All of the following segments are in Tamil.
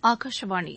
ஆகாஷவாணி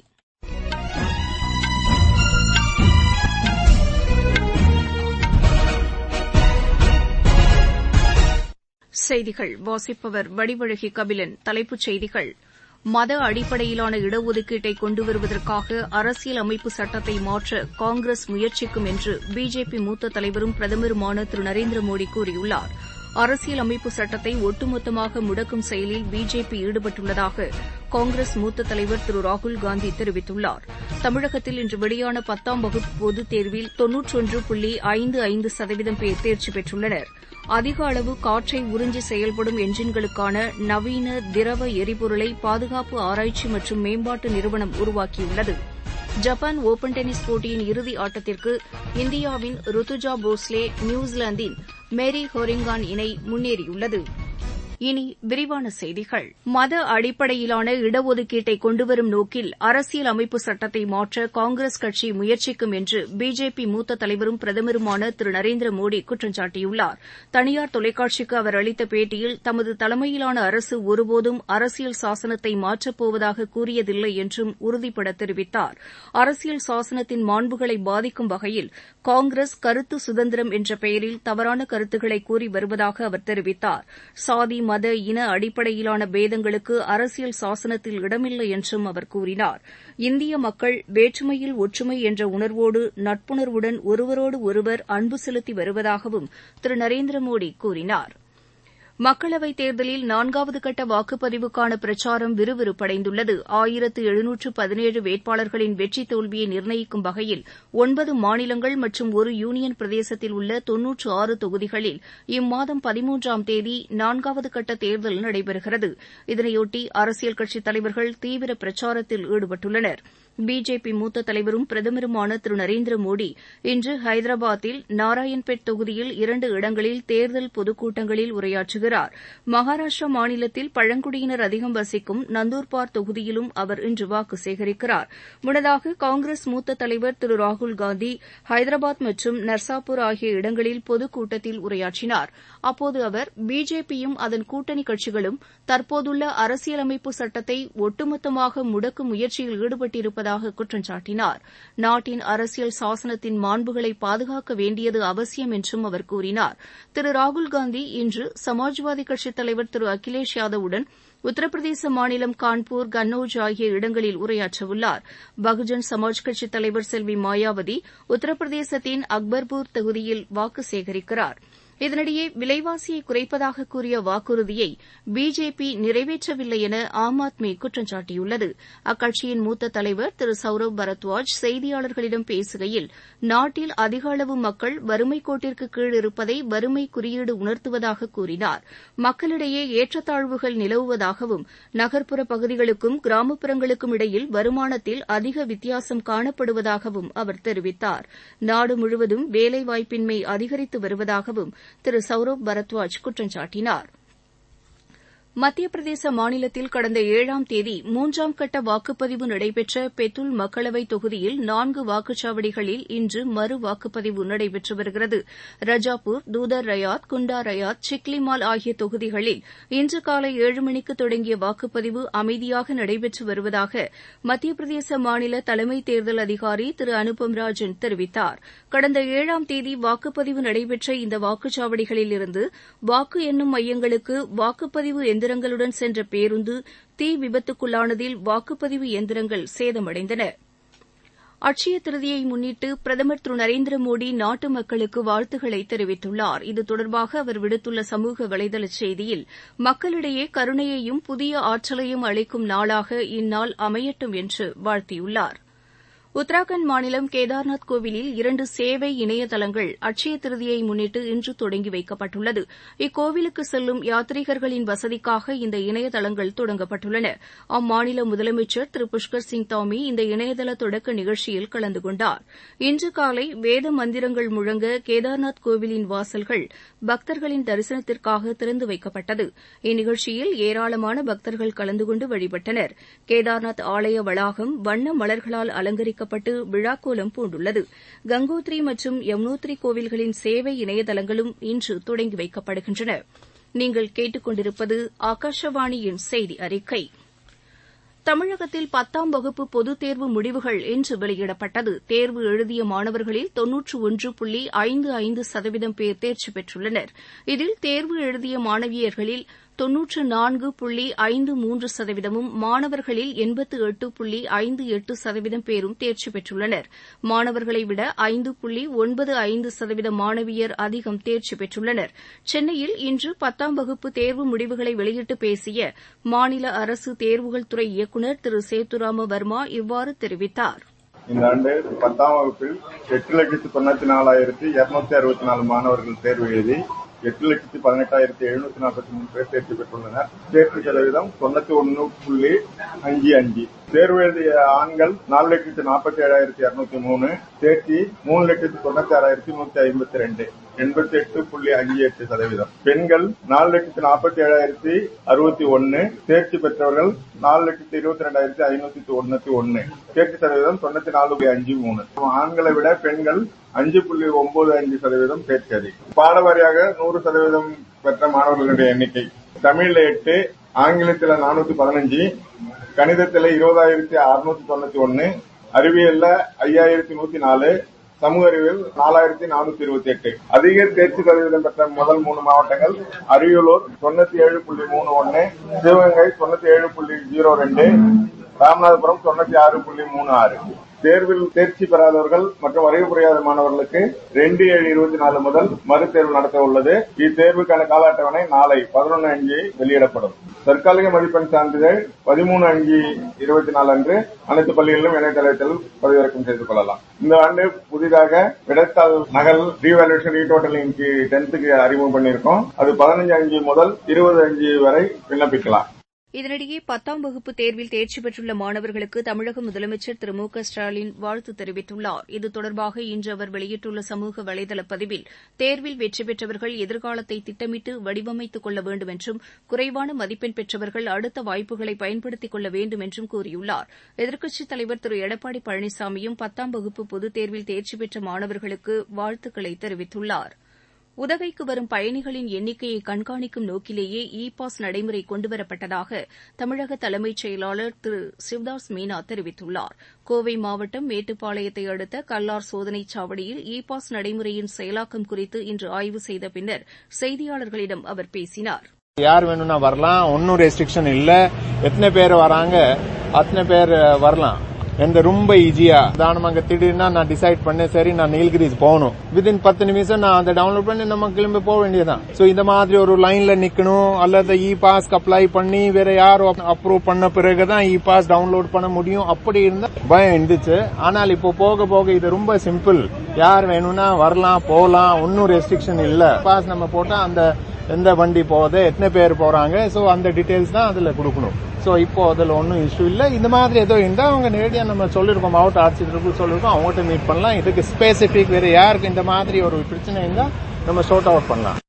செய்திகள் வாசிப்பவர் வடிவழகி கபிலன் தலைப்புச் செய்திகள் மத அடிப்படையிலான இடஒதுக்கீட்டை கொண்டு வருவதற்காக அரசியல் அமைப்பு சட்டத்தை மாற்ற காங்கிரஸ் முயற்சிக்கும் என்று பிஜேபி மூத்த தலைவரும் பிரதமருமான திரு நரேந்திர மோடி கூறியுள்ளார் அரசியல் அமைப்பு சட்டத்தை ஒட்டுமொத்தமாக முடக்கும் செயலில் பிஜேபி ஈடுபட்டுள்ளதாக காங்கிரஸ் மூத்த தலைவர் திரு ராகுல்காந்தி தெரிவித்துள்ளார் தமிழகத்தில் இன்று வெளியான பத்தாம் வகுப்பு பொதுத் தேர்வில் தொன்னூற்றொன்று புள்ளி ஐந்து ஐந்து சதவீதம் பேர் தேர்ச்சி பெற்றுள்ளனர் அதிக அளவு காற்றை உறிஞ்சி செயல்படும் எஞ்சின்களுக்கான நவீன திரவ எரிபொருளை பாதுகாப்பு ஆராய்ச்சி மற்றும் மேம்பாட்டு நிறுவனம் உருவாக்கியுள்ளது ஜப்பான் ஒபன் டென்னிஸ் போட்டியின் இறுதி ஆட்டத்திற்கு இந்தியாவின் ருத்துஜா போஸ்லே நியூசிலாந்தின் மேரி ஹோரிங்கான் இணை முன்னேறியுள்ளது இனி விரிவான செய்திகள் மத அடிப்படையிலான இடஒதுக்கீட்டை கொண்டுவரும் நோக்கில் அரசியல் அமைப்பு சட்டத்தை மாற்ற காங்கிரஸ் கட்சி முயற்சிக்கும் என்று பிஜேபி மூத்த தலைவரும் பிரதமருமான திரு நரேந்திர மோடி குற்றம் சாட்டியுள்ளார் தனியார் தொலைக்காட்சிக்கு அவர் அளித்த பேட்டியில் தமது தலைமையிலான அரசு ஒருபோதும் அரசியல் சாசனத்தை மாற்றப்போவதாக கூறியதில்லை என்றும் உறுதிபட தெரிவித்தார் அரசியல் சாசனத்தின் மாண்புகளை பாதிக்கும் வகையில் காங்கிரஸ் கருத்து சுதந்திரம் என்ற பெயரில் தவறான கருத்துக்களை கூறி வருவதாக அவர் தெரிவித்தார் சாதி மத இன அடிப்படையிலான பேதங்களுக்கு அரசியல் சாசனத்தில் இடமில்லை என்றும் அவர் கூறினார் இந்திய மக்கள் வேற்றுமையில் ஒற்றுமை என்ற உணர்வோடு நட்புணர்வுடன் ஒருவரோடு ஒருவர் அன்பு செலுத்தி வருவதாகவும் திரு நரேந்திர மோடி கூறினார் மக்களவைத் தேர்தலில் நான்காவது கட்ட வாக்குப்பதிவுக்கான பிரச்சாரம் விறுவிறுப்படைந்துள்ளது ஆயிரத்து எழுநூற்று பதினேழு வேட்பாளர்களின் வெற்றி தோல்வியை நிர்ணயிக்கும் வகையில் ஒன்பது மாநிலங்கள் மற்றும் ஒரு யூனியன் பிரதேசத்தில் உள்ள தொன்னூற்று ஆறு தொகுதிகளில் இம்மாதம் பதிமூன்றாம் தேதி நான்காவது கட்ட தேர்தல் நடைபெறுகிறது இதனையொட்டி அரசியல் கட்சித் தலைவர்கள் தீவிர பிரச்சாரத்தில் ஈடுபட்டுள்ளனர் பிஜேபி மூத்த தலைவரும் பிரதமருமான திரு நரேந்திர மோடி இன்று ஹைதராபாத்தில் நாராயண்பேட் தொகுதியில் இரண்டு இடங்களில் தேர்தல் பொதுக்கூட்டங்களில் உரையாற்றுகிறார் மகாராஷ்டிரா மாநிலத்தில் பழங்குடியினர் அதிகம் வசிக்கும் நந்தூர்பார் தொகுதியிலும் அவர் இன்று வாக்கு சேகரிக்கிறார் முன்னதாக காங்கிரஸ் மூத்த தலைவர் திரு ராகுல்காந்தி ஹைதராபாத் மற்றும் நர்சாபூர் ஆகிய இடங்களில் பொதுக்கூட்டத்தில் உரையாற்றினார் அப்போது அவர் பிஜேபியும் அதன் கூட்டணி கட்சிகளும் தற்போதுள்ள அரசியலமைப்பு சட்டத்தை ஒட்டுமொத்தமாக முடக்கும் முயற்சியில் ஈடுபட்டிருப்பதாக இருப்பதாக குற்றம் சாட்டினார் நாட்டின் அரசியல் சாசனத்தின் மாண்புகளை பாதுகாக்க வேண்டியது அவசியம் என்றும் அவர் கூறினார் திரு ராகுல்காந்தி இன்று சமாஜ்வாதி கட்சித் தலைவர் திரு அகிலேஷ் யாதவுடன் உத்தரப்பிரதேச மாநிலம் கான்பூர் கன்னௌஜ் ஆகிய இடங்களில் உரையாற்றவுள்ளார் பகுஜன் சமாஜ் கட்சித் தலைவர் செல்வி மாயாவதி உத்தரப்பிரதேசத்தின் அக்பர்பூர் தொகுதியில் வாக்கு சேகரிக்கிறார் இதனிடையே விலைவாசியை குறைப்பதாக கூறிய வாக்குறுதியை பிஜேபி நிறைவேற்றவில்லை என ஆம் ஆத்மி குற்றம் சாட்டியுள்ளது அக்கட்சியின் மூத்த தலைவர் திரு சௌரவ் பரத்வாஜ் செய்தியாளர்களிடம் பேசுகையில் நாட்டில் அதிக அளவு மக்கள் வறுமை கோட்டிற்கு கீழ் இருப்பதை வறுமை குறியீடு உணர்த்துவதாக கூறினார் மக்களிடையே ஏற்றத்தாழ்வுகள் நிலவுவதாகவும் நகர்ப்புற பகுதிகளுக்கும் கிராமப்புறங்களுக்கும் இடையில் வருமானத்தில் அதிக வித்தியாசம் காணப்படுவதாகவும் அவர் தெரிவித்தார் நாடு முழுவதும் வேலைவாய்ப்பின்மை அதிகரித்து வருவதாகவும் திரு சௌரவ் பரத்வாஜ் குற்றம் சாட்டினார் மத்திய பிரதேச மாநிலத்தில் கடந்த ஏழாம் தேதி மூன்றாம் கட்ட வாக்குப்பதிவு நடைபெற்ற பெத்துல் மக்களவைத் தொகுதியில் நான்கு வாக்குச்சாவடிகளில் இன்று மறு வாக்குப்பதிவு நடைபெற்று வருகிறது ரஜாப்பூர் தூதர் ரயாத் குண்டா ரயாத் சிக்லிமால் ஆகிய தொகுதிகளில் இன்று காலை ஏழு மணிக்கு தொடங்கிய வாக்குப்பதிவு அமைதியாக நடைபெற்று வருவதாக மத்திய பிரதேச மாநில தலைமை தேர்தல் அதிகாரி திரு அனுபம் ராஜன் தெரிவித்தார் கடந்த ஏழாம் தேதி வாக்குப்பதிவு நடைபெற்ற இந்த வாக்குச்சாவடிகளில் இருந்து வாக்கு எண்ணும் மையங்களுக்கு வாக்குப்பதிவு எந்திரங்களுடன் சென்ற பேருந்து தீ விபத்துக்குள்ளானதில் வாக்குப்பதிவு எந்திரங்கள் சேதமடைந்தன அட்சய திருதியை முன்னிட்டு பிரதமர் திரு நரேந்திர மோடி நாட்டு மக்களுக்கு வாழ்த்துக்களை தெரிவித்துள்ளார் இது தொடர்பாக அவர் விடுத்துள்ள சமூக வலைதள செய்தியில் மக்களிடையே கருணையையும் புதிய ஆற்றலையும் அளிக்கும் நாளாக இந்நாள் அமையட்டும் என்று வாழ்த்தியுள்ளார் உத்தராகண்ட் மாநிலம் கேதார்நாத் கோவிலில் இரண்டு சேவை இணையதளங்கள் அட்சய திருதியை முன்னிட்டு இன்று தொடங்கி வைக்கப்பட்டுள்ளது இக்கோவிலுக்கு செல்லும் யாத்ரீகர்களின் வசதிக்காக இந்த இணையதளங்கள் தொடங்கப்பட்டுள்ளன அம்மாநில முதலமைச்சர் திரு புஷ்கர் சிங் தாமி இந்த இணையதள தொடக்க நிகழ்ச்சியில் கலந்து கொண்டார் இன்று காலை வேத மந்திரங்கள் முழங்க கேதார்நாத் கோவிலின் வாசல்கள் பக்தர்களின் தரிசனத்திற்காக திறந்து வைக்கப்பட்டது இந்நிகழ்ச்சியில் ஏராளமான பக்தர்கள் கலந்து கொண்டு வழிபட்டனர் கேதார்நாத் ஆலய வளாகம் வண்ண மலர்களால் அலங்கரிக்கப்பட்டு விழாக்கோலம் பூண்டுள்ளது கங்கோத்ரி மற்றும் யமுனோத்ரி கோவில்களின் சேவை இணையதளங்களும் இன்று தொடங்கி வைக்கப்படுகின்றன நீங்கள் கேட்டுக்கொண்டிருப்பது ஆகாஷவாணியின் செய்தி அறிக்கை தமிழகத்தில் பத்தாம் வகுப்பு பொதுத் தேர்வு முடிவுகள் இன்று வெளியிடப்பட்டது தேர்வு எழுதிய மாணவர்களில் தொன்னூற்று ஒன்று புள்ளி ஐந்து ஐந்து சதவீதம் பேர் தேர்ச்சி பெற்றுள்ளனர் இதில் தேர்வு எழுதிய மாணவியர்களில் தொன்னூற்று நான்கு புள்ளி ஐந்து மூன்று சதவீதமும் மாணவர்களில் எண்பத்து எட்டு புள்ளி ஐந்து எட்டு சதவீதம் பேரும் தேர்ச்சி பெற்றுள்ளனர் மாணவர்களை விட ஐந்து புள்ளி ஒன்பது ஐந்து சதவீத மாணவியர் அதிகம் தேர்ச்சி பெற்றுள்ளனர் சென்னையில் இன்று பத்தாம் வகுப்பு தேர்வு முடிவுகளை வெளியிட்டு பேசிய மாநில அரசு தேர்வுகள் துறை இயக்குநர் திரு சேத்துராம வர்மா இவ்வாறு தெரிவித்தார் இந்த ஆண்டு பத்தாம் வகுப்பில் எட்டு லட்சத்து தொண்ணூத்தி நாலாயிரத்தி இருநூத்தி அறுபத்தி நாலு மாணவர்கள் தேர்வு எழுதி எட்டு லட்சத்தி பதினெட்டாயிரத்தி எழுநூத்தி நாற்பத்தி மூணு பேர் தேர்ச்சி பெற்றுள்ளனர் தேர்ச்சி சதவீதம் தொண்ணூத்தி ஒன்னு புள்ளி அஞ்சு அஞ்சு தேர்வு எழுதிய ஆண்கள் நாலு லட்சத்தி நாற்பத்தி ஏழாயிரத்தி இருநூத்தி மூணு தேர்ச்சி மூணு லட்சத்தி தொண்ணூத்தி ஆறாயிரத்தி நூத்தி ஐம்பத்தி ரெண்டு எண்பத்தி எட்டு புள்ளி அஞ்சு எட்டு சதவீதம் பெண்கள் நாலு லட்சத்தி நாற்பத்தி ஏழாயிரத்தி அறுபத்தி ஒன்னு தேர்ச்சி பெற்றவர்கள் நாலு லட்சத்தி இருபத்தி ரெண்டாயிரத்தி ஐநூத்தி தொண்ணூத்தி ஒன்னு தேர்ச்சி சதவீதம் தொண்ணூத்தி நாலு புள்ளி அஞ்சு மூணு ஆண்களை விட பெண்கள் அஞ்சு புள்ளி ஒன்பது அஞ்சு சதவீதம் தேர்ச்சி அதிகம் பாடவாரியாக நூறு சதவீதம் பெற்ற மாணவர்களுடைய எண்ணிக்கை தமிழ்ல எட்டு ஆங்கிலத்தில் நானூத்தி பதினஞ்சு கணிதத்தில் இருபதாயிரத்தி அறுநூத்தி தொண்ணூத்தி ஒன்னு அறிவியல்ல ஐயாயிரத்தி நூத்தி நாலு சமூக அறிவியல் நாலாயிரத்தி நானூத்தி இருபத்தி எட்டு அதிக தேர்ச்சி சதவீதம் பெற்ற முதல் மூணு மாவட்டங்கள் அரியலூர் தொண்ணூத்தி ஏழு புள்ளி மூணு ஒன்னு சிவகங்கை தொண்ணூத்தி ஏழு புள்ளி ஜீரோ ரெண்டு ராமநாதபுரம் தொண்ணூத்தி ஆறு புள்ளி மூணு ஆறு தேர்வில் தேர்ச்சி பெறாதவர்கள் மற்றும் வருகை புரியாத மாணவர்களுக்கு ரெண்டு ஏழு இருபத்தி நாலு முதல் மறுதேர்வு நடத்த உள்ளது இத்தேர்வுக்கான கால அட்டவணை நாளை பதினொன்று அஞ்சு வெளியிடப்படும் தற்காலிக மதிப்பெண் சான்றிதழ் பதிமூணு அஞ்சு இருபத்தி நாலு அன்று அனைத்து பள்ளிகளிலும் இணையதளத்தில் பதிவிறக்கம் செய்து கொள்ளலாம் இந்த ஆண்டு புதிதாக விடத்தால் நகல் ரீவேல்யூஷன் ரீடோட்டலிங் டென்த்துக்கு அறிமுகம் பண்ணியிருக்கோம் அது பதினஞ்சு அஞ்சு முதல் இருபது அஞ்சு வரை விண்ணப்பிக்கலாம் இதனிடையே பத்தாம் வகுப்பு தேர்வில் தேர்ச்சி பெற்றுள்ள மாணவர்களுக்கு தமிழக முதலமைச்சர் திரு மு க ஸ்டாலின் வாழ்த்து தெரிவித்துள்ளார் இது தொடர்பாக இன்று அவர் வெளியிட்டுள்ள சமூக வலைதள பதிவில் தேர்வில் வெற்றி பெற்றவர்கள் எதிர்காலத்தை திட்டமிட்டு வடிவமைத்துக் கொள்ள வேண்டும் என்றும் குறைவான மதிப்பெண் பெற்றவர்கள் அடுத்த வாய்ப்புகளை பயன்படுத்திக் கொள்ள வேண்டும் என்றும் கூறியுள்ளார் எதிர்க்கட்சித் தலைவர் திரு எடப்பாடி பழனிசாமியும் பத்தாம் வகுப்பு பொதுத் தேர்வில் தேர்ச்சி பெற்ற மாணவர்களுக்கு வாழ்த்துக்களை தெரிவித்துள்ளாா் உதகைக்கு வரும் பயணிகளின் எண்ணிக்கையை கண்காணிக்கும் நோக்கிலேயே இ பாஸ் நடைமுறை கொண்டுவரப்பட்டதாக தமிழக தலைமைச் செயலாளர் திரு சிவதாஸ் மீனா தெரிவித்துள்ளார் கோவை மாவட்டம் மேட்டுப்பாளையத்தை அடுத்த கல்லார் சோதனைச் சாவடியில் இ பாஸ் நடைமுறையின் செயலாக்கம் குறித்து இன்று ஆய்வு செய்த பின்னர் செய்தியாளர்களிடம் அவர் பேசினார் யார் வேணும்னா வரலாம் ஒன்னும் ரெஸ்ட்ரிக்ஷன் இல்ல எத்தனை பேர் வராங்க அத்தனை பேர் வரலாம் எந்த ரொம்ப ஈஸியா உதாரணம் அங்க திடீர்னா நான் டிசைட் பண்ணேன் சரி நான் நீல்கிரிஸ் போகணும் வித்தின் பத்து நிமிஷம் நான் அதை டவுன்லோட் பண்ணி நம்ம கிளம்பி போக வேண்டியதுதான் சோ இந்த மாதிரி ஒரு லைன்ல நிக்கணும் அல்லது இ பாஸ் அப்ளை பண்ணி வேற யாரும் அப்ரூவ் பண்ண பிறகுதான் இ பாஸ் டவுன்லோட் பண்ண முடியும் அப்படி இருந்தா பயம் இருந்துச்சு ஆனால் இப்போ போக போக இது ரொம்ப சிம்பிள் யார் வேணும்னா வரலாம் போகலாம் ஒன்னும் ரெஸ்ட்ரிக்ஷன் இல்ல பாஸ் நம்ம போட்டா அந்த எந்த வண்டி போகுது எத்தனை பேர் போறாங்க சோ அந்த டீடைல்ஸ் தான் அதுல கொடுக்கணும் சோ இப்போ அதுல ஒன்றும் இஷ்யூ இல்ல இந்த மாதிரி ஏதோ இருந்தா அவங்க நேரடியா நம்ம சொல்லிருக்கோம் மாவட்ட ஆட்சியர்களுக்கு சொல்லிருக்கோம் அவங்ககிட்ட மீட் பண்ணலாம் இதுக்கு ஸ்பெசிபிக் வேற யாருக்கு இந்த மாதிரி ஒரு பிரச்சனை இருந்தா நம்ம சோர்ட் அவுட் பண்ணலாம்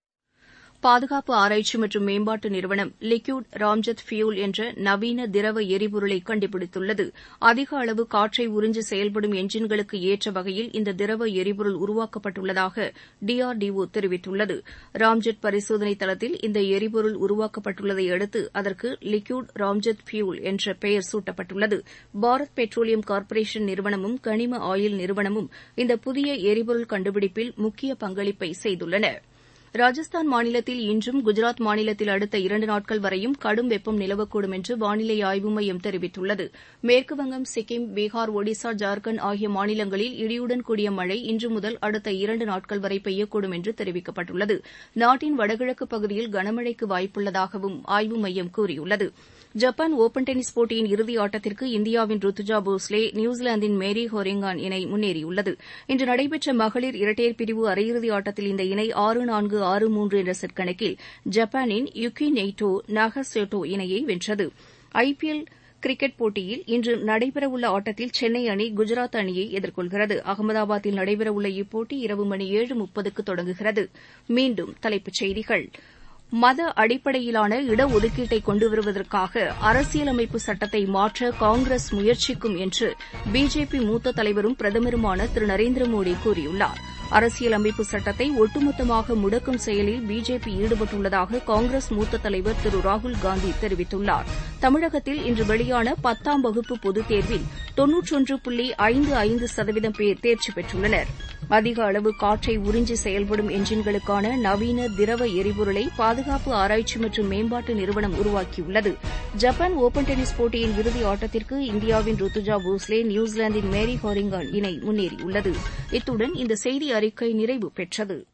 பாதுகாப்பு ஆராய்ச்சி மற்றும் மேம்பாட்டு நிறுவனம் லிக்யூட் ராம்ஜெத் ஃபியூல் என்ற நவீன திரவ எரிபொருளை கண்டுபிடித்துள்ளது அதிக அளவு காற்றை உறிஞ்சி செயல்படும் எஞ்சின்களுக்கு ஏற்ற வகையில் இந்த திரவ எரிபொருள் உருவாக்கப்பட்டுள்ளதாக டிஆர்டிஓ தெரிவித்துள்ளது ராம்ஜெட் பரிசோதனை தளத்தில் இந்த எரிபொருள் உருவாக்கப்பட்டுள்ளதை அடுத்து அதற்கு லிக்யூட் ராம்ஜெத் ஃபியூல் என்ற பெயர் சூட்டப்பட்டுள்ளது பாரத் பெட்ரோலியம் கார்ப்பரேஷன் நிறுவனமும் கனிம ஆயில் நிறுவனமும் இந்த புதிய எரிபொருள் கண்டுபிடிப்பில் முக்கிய பங்களிப்பை செய்துள்ளன ராஜஸ்தான் மாநிலத்தில் இன்றும் குஜராத் மாநிலத்தில் அடுத்த இரண்டு நாட்கள் வரையும் கடும் வெப்பம் நிலவக்கூடும் என்று வானிலை ஆய்வு மையம் தெரிவித்துள்ளது மேற்குவங்கம் சிக்கிம் பீகார் ஒடிசா ஜார்க்கண்ட் ஆகிய மாநிலங்களில் இடியுடன் கூடிய மழை இன்று முதல் அடுத்த இரண்டு நாட்கள் வரை பெய்யக்கூடும் என்று தெரிவிக்கப்பட்டுள்ளது நாட்டின் வடகிழக்கு பகுதியில் கனமழைக்கு வாய்ப்புள்ளதாகவும் ஆய்வு மையம் கூறியுள்ளது ஜப்பான் ஒபன் டென்னிஸ் போட்டியின் இறுதி ஆட்டத்திற்கு இந்தியாவின் ருத்துஜா போஸ்லே நியூசிலாந்தின் மேரி ஹோரிங்கான் இணை முன்னேறியுள்ளது இன்று நடைபெற்ற மகளிர் இரட்டையர் பிரிவு அரையிறுதி ஆட்டத்தில் இந்த இணை ஆறு நான்கு ஆறு மூன்று என்ற செட் கணக்கில் ஜப்பானின் யுகி நெய்டோ நாகசோட்டோ இணையை வென்றது ஐபிஎல் கிரிக்கெட் போட்டியில் இன்று நடைபெறவுள்ள ஆட்டத்தில் சென்னை அணி குஜராத் அணியை எதிர்கொள்கிறது அகமதாபாத்தில் நடைபெறவுள்ள இப்போட்டி இரவு மணி ஏழு முப்பதுக்கு தொடங்குகிறது மீண்டும் தலைப்புச் செய்திகள் மத அடிப்படையிலான இடஒதுக்கீட்டை கொண்டு வருவதற்காக அரசியலமைப்பு சட்டத்தை மாற்ற காங்கிரஸ் முயற்சிக்கும் என்று பிஜேபி மூத்த தலைவரும் பிரதமருமான திரு நரேந்திர மோடி கூறியுள்ளார் அரசியல் அமைப்பு சட்டத்தை ஒட்டுமொத்தமாக முடக்கும் செயலில் பிஜேபி ஈடுபட்டுள்ளதாக காங்கிரஸ் மூத்த தலைவர் திரு ராகுல்காந்தி தெரிவித்துள்ளார் தமிழகத்தில் இன்று வெளியான பத்தாம் வகுப்பு பொதுத் தேர்வில் தொன்னூற்றொன்று புள்ளி ஐந்து ஐந்து சதவீதம் பேர் தேர்ச்சி பெற்றுள்ளனர் அதிக அளவு காற்றை உறிஞ்சி செயல்படும் எஞ்சின்களுக்கான நவீன திரவ எரிபொருளை பாதுகாப்பு ஆராய்ச்சி மற்றும் மேம்பாட்டு நிறுவனம் உருவாக்கியுள்ளது ஜப்பான் ஒபன் டென்னிஸ் போட்டியின் இறுதி ஆட்டத்திற்கு இந்தியாவின் ருத்துஜா போஸ்லே நியூசிலாந்தின் மேரி ஹாரிங்கான் இணை முன்னேறியுள்ளது இத்துடன் இந்த செய்தி அறிக்கை நிறைவு பெற்றது